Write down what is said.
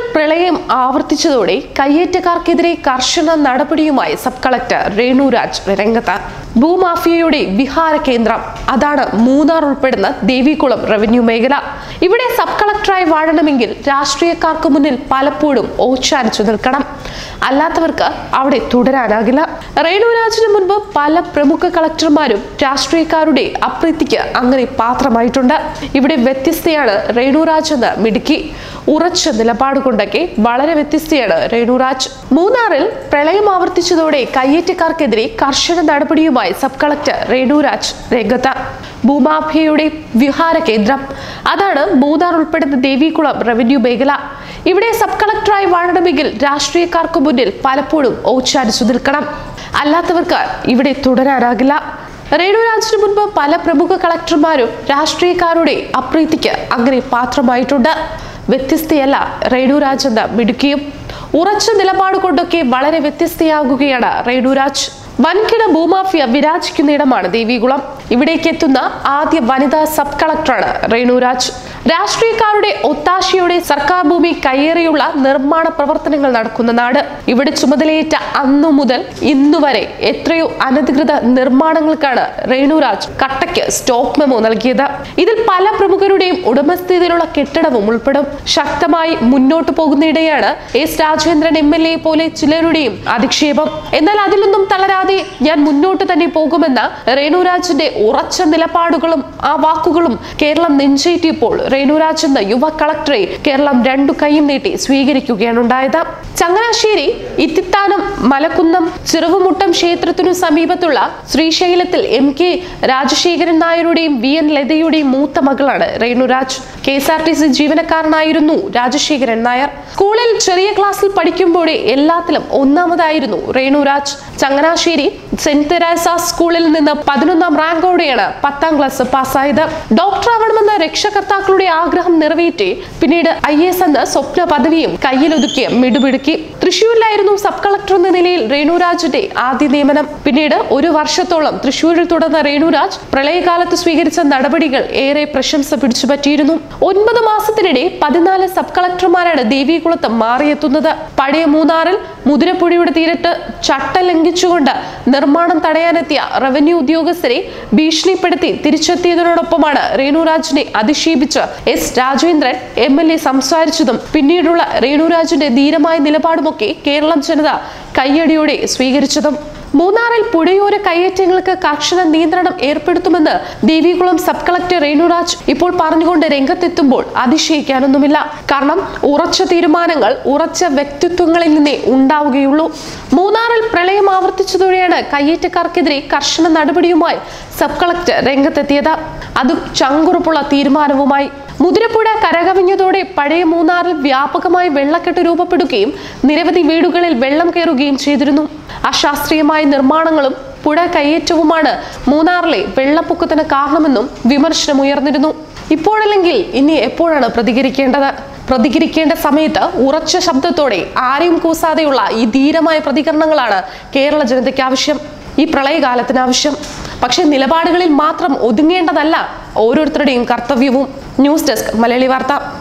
പ്രളയം ആവർത്തിച്ചതോടെ കയ്യേറ്റക്കാർക്കെതിരെ കർശന നടപടിയുമായി സബ് കളക്ടർ രേണുരാജ് രംഗത്ത് ഭൂമാഫിയയുടെ വിഹാര കേന്ദ്രം അതാണ് മൂന്നാർ ഉൾപ്പെടുന്ന ദേവികുളം റവന്യൂ മേഖല ഇവിടെ സബ് കളക്ടറായി വാഴണമെങ്കിൽ രാഷ്ട്രീയക്കാർക്ക് മുന്നിൽ പലപ്പോഴും ഓച്ചാനിച്ചു നിൽക്കണം അല്ലാത്തവർക്ക് അവിടെ തുടരാനാകില്ല രേണുരാജിന് മുൻപ് പല പ്രമുഖ കളക്ടർമാരും രാഷ്ട്രീയക്കാരുടെ അപ്രീതിക്ക് അങ്ങനെ പാത്രമായിട്ടുണ്ട് ഇവിടെ വ്യത്യസ്തയാണ് രേണുരാജ് എന്ന മിടുക്കി ഉറച്ച നിലപാട് കൊണ്ടൊക്കെ വളരെ വ്യത്യസ്തയാണ് രേണുരാജ് മൂന്നാറിൽ പ്രളയം ആവർത്തിച്ചതോടെ കയ്യേറ്റക്കാർക്കെതിരെ കർശന നടപടിയുമായി സബ് കളക്ടർ രേണുരാജ് രംഗത്ത് ഭൂമാഫിയയുടെ വിഹാര കേന്ദ്രം അതാണ് മൂന്നാർ ഉൾപ്പെടുന്ന ദേവികുളം റവന്യൂ മേഖല ഇവിടെ സബ് കളക്ടറായി വാഴണമെങ്കിൽ രാഷ്ട്രീയക്കാർക്ക് മുന്നിൽ പലപ്പോഴും ഓച്ചാനിച്ചു നിൽക്കണം അല്ലാത്തവർക്ക് ഇവിടെ തുടരാനാകില്ല രേണുരാജിന് മുൻപ് പല പ്രമുഖ കളക്ടർമാരും രാഷ്ട്രീയക്കാരുടെ അപ്രീതിക്ക് അങ്ങനെ പാത്രമായിട്ടുണ്ട് വ്യത്യസ്തയല്ല രേണുരാജ് എന്ന മിടുക്കിയും ഉറച്ച നിലപാട് കൊണ്ടൊക്കെ വളരെ വ്യത്യസ്തയാകുകയാണ് രേണുരാജ് വൻകിട ഭൂമാഫിയ വിരാജിക്കുന്നിടമാണ് ദേവികുളം ഇവിടേക്ക് എത്തുന്ന ആദ്യ വനിതാ സബ് കളക്ടറാണ് രേണുരാജ് രാഷ്ട്രീയക്കാരുടെ ഒത്താശയോടെ സർക്കാർ ഭൂമി കയ്യേറിയുള്ള നിർമ്മാണ പ്രവർത്തനങ്ങൾ നടക്കുന്ന നാട് ഇവിടെ ചുമതലയേറ്റ അന്നു മുതൽ ഇന്നുവരെ എത്രയോ അനധികൃത നിർമ്മാണങ്ങൾക്കാണ് രേണുരാജ് കട്ടയ്ക്ക് സ്റ്റോപ്പ് മെമ്മോ നൽകിയത് ഇതിൽ പല പ്രമുഖരുടെയും ഉടമസ്ഥതയിലുള്ള കെട്ടിടവും ഉൾപ്പെടും ശക്തമായി മുന്നോട്ട് പോകുന്നതിടെയാണ് S Rajendran M L A പോലെ ചിലരുടെയും അധിക്ഷേപം എന്നാൽ അതിലൊന്നും തളരാതെ ഞാൻ മുന്നോട്ട് തന്നെ പോകുമെന്ന രേണുരാജിന്റെ ഉറച്ച നിലപാടുകളും ആ വാക്കുകളും കേരളം നെഞ്ചേറ്റിയപ്പോൾ രേണുരാജ് എന്ന യുവ കളക്ടറെ കേരളം രണ്ടു കൈയും നീട്ടി സ്വീകരിക്കുകയാണ് ഉണ്ടായത് ചങ്ങനാശ്ശേരി ഇത്തിത്താനം മലക്കുന്നം ചെറുവുമുട്ടം ക്ഷേത്രത്തിനു സമീപത്തുള്ള ശ്രീശൈലത്തിൽ എം കെ രാജശേഖരൻ നായരുടെയും വി എൻ ലതയുടെയും മൂത്ത മകളാണ് Renuraj K S R T C ജീവനക്കാരനായിരുന്നു രാജശേഖരൻ നായർ സ്കൂളിൽ ചെറിയ ക്ലാസ്സിൽ പഠിക്കുമ്പോഴേ എല്ലാത്തിലും ഒന്നാമതായിരുന്നു രേണുരാജ് ചങ്ങനാശ്ശേരി സെന്റ് തെരേസ സ്കൂളിൽ നിന്ന് പതിനൊന്നാം റാങ്കോടെയാണ് പത്താം ക്ലാസ് പാസ്സായത് ഡോക്ടർ ആവണമെന്ന രക്ഷകർത്താക്കളുടെ ആഗ്രഹം നിറവേറ്റി പിന്നീട് ഐ എസ് എന്ന സ്വപ്ന പദവിയും കയ്യിലൊതുക്കി മിടുമിടുക്കി തൃശൂരിലായിരുന്നു സബ് കളക്ടർ എന്ന നിലയിൽ രേണുരാജിന്റെ ആദ്യ നിയമനം പിന്നീട് ഒരു വർഷത്തോളം തൃശൂരിൽ തുടർന്ന രേണുരാജ് പ്രളയകാലത്ത് സ്വീകരിച്ച നടപടികൾ ഏറെ പ്രശംസ പിടിച്ചുപറ്റിയിരുന്നു ഒൻപത് മാസത്തിനിടെ പതിനാല് സബ് കളക്ടർമാരാണ് ദേവികുളത്ത് മാറിയെത്തുന്നത് പഴയ മൂന്നാറിൽ മുതിരപ്പുഴയുടെ തീരത്ത് ചട്ടം ലംഘിച്ചുകൊണ്ട് നിർമ്മാണം തടയാനെത്തിയ റവന്യൂ ഉദ്യോഗസ്ഥരെ ഭീഷണിപ്പെടുത്തി തിരിച്ചെത്തിയതിനോടൊപ്പമാണ് രേണുരാജിനെ അധിക്ഷേപിച്ച് S Rajendran M L A സംസാരിച്ചതും പിന്നീടുള്ള രേണുരാജിന്റെ ധീരമായ നിലപാടുമൊക്കെ കേരളം ജനത കയ്യടിയോടെ സ്വീകരിച്ചതും മൂന്നാറിൽ പുഴയോര കയ്യേറ്റങ്ങൾക്ക് കർശന നിയന്ത്രണം ഏർപ്പെടുത്തുമെന്ന് ദേവികുളം സബ് കളക്ടർ രേണുരാജ് ഇപ്പോൾ പറഞ്ഞുകൊണ്ട് രംഗത്തെത്തുമ്പോൾ അതിശയിക്കാനൊന്നുമില്ല കാരണം ഉറച്ച തീരുമാനങ്ങൾ ഉറച്ച വ്യക്തിത്വങ്ങളിൽ നിന്നേ ഉണ്ടാവുകയുള്ളൂ മൂന്നാറിൽ പ്രളയം ആവർത്തിച്ചതോടെയാണ് കയ്യേറ്റക്കാർക്കെതിരെ കർശന നടപടിയുമായി സബ് കളക്ടർ രംഗത്തെത്തിയത് അതും ചങ്കുറപ്പുള്ള തീരുമാനവുമായി മുതിരപ്പുഴ കരകവിഞ്ഞതോടെ പഴയ മൂന്നാറിൽ വ്യാപകമായി വെള്ളക്കെട്ട് രൂപപ്പെടുകയും നിരവധി വീടുകളിൽ വെള്ളം കയറുകയും ചെയ്തിരുന്നു അശാസ്ത്രീയമായ നിർമ്മാണങ്ങളും പുഴ കയ്യേറ്റവുമാണ് മൂന്നാറിലെ വെള്ളപ്പൊക്കത്തിന് കാരണമെന്നും വിമർശനം ഉയർന്നിരുന്നു ഇപ്പോഴല്ലെങ്കിൽ ഇനി എപ്പോഴാണ് പ്രതികരിക്കേണ്ടത് പ്രതികരിക്കേണ്ട സമയത്ത് ഉറച്ച ശബ്ദത്തോടെ ആരെയും കൂസാതെയുള്ള ഈ ധീരമായ പ്രതികരണങ്ങളാണ് കേരള ജനതയ്ക്ക് ആവശ്യം ഈ പ്രളയകാലത്തിന് ആവശ്യം പക്ഷേ നിലപാടുകളിൽ മാത്രം ഒതുങ്ങേണ്ടതല്ല ഓരോരുത്തരുടെയും കർത്തവ്യവും ന്യൂസ് ഡെസ്ക് മലയാളി വാർത്ത